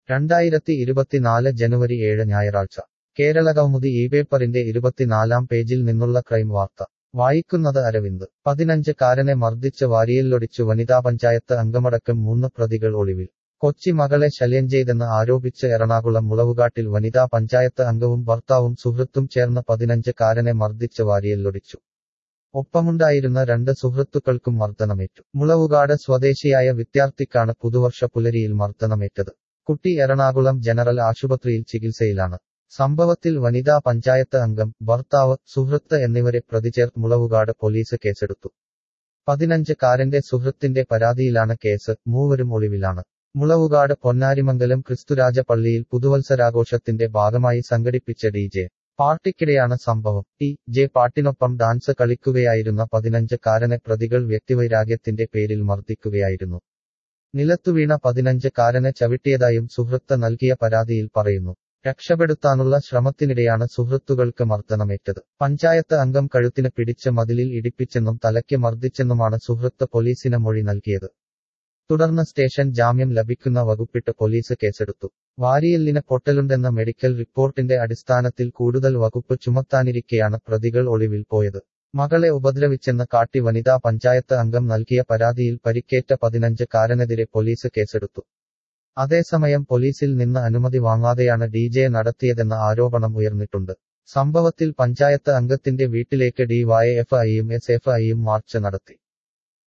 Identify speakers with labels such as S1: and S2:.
S1: രണ്ടായിരത്തി ഇരുപത്തിനാല് ജനുവരി ഏഴ് ഞായറാഴ്ച കേരളകൗമുദി ഈ പേപ്പറിന്റെ ഇരുപത്തിനാലാം പേജിൽ നിന്നുള്ള ക്രൈം വാർത്ത വായിക്കുന്നത് അരവിന്ദ് പതിനഞ്ച് കാരനെ മർദ്ദിച്ച് വാരിയല്ലൊടിച്ചു വനിതാ പഞ്ചായത്ത് അംഗമടക്കം മൂന്ന് പ്രതികൾ ഒളിവിൽ കൊച്ചി മകളെ ശല്യം ചെയ്തെന്ന് ആരോപിച്ച് എറണാകുളം മുളവുകാട്ടിൽ വനിതാ പഞ്ചായത്ത് അംഗവും ഭർത്താവും സുഹൃത്തും ചേർന്ന് പതിനഞ്ച് കാരനെ മർദ്ദിച്ച് വാരിയല്ലൊടിച്ചു ഒപ്പമുണ്ടായിരുന്ന രണ്ട് സുഹൃത്തുക്കൾക്കും മർദ്ദനമേറ്റു മുളവുകാട് സ്വദേശിയായ വിദ്യാർത്ഥിക്കാണ് പുതുവർഷ പുലരിയിൽ മർദ്ദനമേറ്റത് കുട്ടി എറണാകുളം ജനറൽ ആശുപത്രിയിൽ ചികിത്സയിലാണ് സംഭവത്തിൽ വനിതാ പഞ്ചായത്ത് അംഗം ഭർത്താവ് സുഹൃത്ത് എന്നിവരെ പ്രതിചേർത്ത് മുളവുകാട് പോലീസ് കേസെടുത്തു പതിനഞ്ച് കാരന്റെ സുഹൃത്തിന്റെ പരാതിയിലാണ് കേസ് മൂവരും ഒളിവിലാണ് മുളവുകാട് പൊന്നാരിമംഗലം ക്രിസ്തുരാജ പള്ളിയിൽ പുതുവത്സരാഘോഷത്തിന്റെ ഭാഗമായി സംഘടിപ്പിച്ച ഡി ജെ പാർട്ടിക്കിടെയാണ് സംഭവം ടി ജെ പാട്ടിനൊപ്പം ഡാൻസ് കളിക്കുകയായിരുന്ന പതിനഞ്ച് കാരനെ പ്രതികൾ വ്യക്തിവൈരാഗ്യത്തിന്റെ പേരിൽ മർദ്ദിക്കുകയായിരുന്നു നിലത്തുവീണ പതിനഞ്ച് കാരനെ ചവിട്ടിയതായും സുഹൃത്ത് നൽകിയ പരാതിയിൽ പറയുന്നു രക്ഷപ്പെടുത്താനുള്ള ശ്രമത്തിനിടെയാണ് സുഹൃത്തുക്കൾക്ക് മർദ്ദനമേറ്റത് പഞ്ചായത്ത് അംഗം കഴുത്തിന് പിടിച്ച് മതിലിൽ ഇടിപ്പിച്ചെന്നും തലയ്ക്ക് മർദ്ദിച്ചെന്നുമാണ് സുഹൃത്ത് പോലീസിന് മൊഴി നൽകിയത് തുടർന്ന് സ്റ്റേഷൻ ജാമ്യം ലഭിക്കുന്ന വകുപ്പിട്ട് പോലീസ് കേസെടുത്തു വാരിയല്ലിന് പൊട്ടലുണ്ടെന്ന മെഡിക്കൽ റിപ്പോർട്ടിന്റെ അടിസ്ഥാനത്തിൽ കൂടുതൽ വകുപ്പ് ചുമത്താനിരിക്കെയാണ് പ്രതികൾ ഒളിവിൽ പോയത് മകളെ ഉപദ്രവിച്ചെന്ന് കാട്ടി വനിതാ പഞ്ചായത്ത് അംഗം നൽകിയ പരാതിയിൽ പരിക്കേറ്റ പതിനഞ്ച് കാരനെതിരെ പോലീസ് കേസെടുത്തു അതേസമയം പോലീസിൽ നിന്ന് അനുമതി വാങ്ങാതെയാണ് ഡി ജെ നടത്തിയതെന്ന ആരോപണം ഉയർന്നിട്ടുണ്ട് സംഭവത്തിൽ പഞ്ചായത്ത് അംഗത്തിന്റെ വീട്ടിലേക്ക് ഡിവൈഎഫ് ഐയും എസ് എഫ് ഐയും മാർച്ച് നടത്തി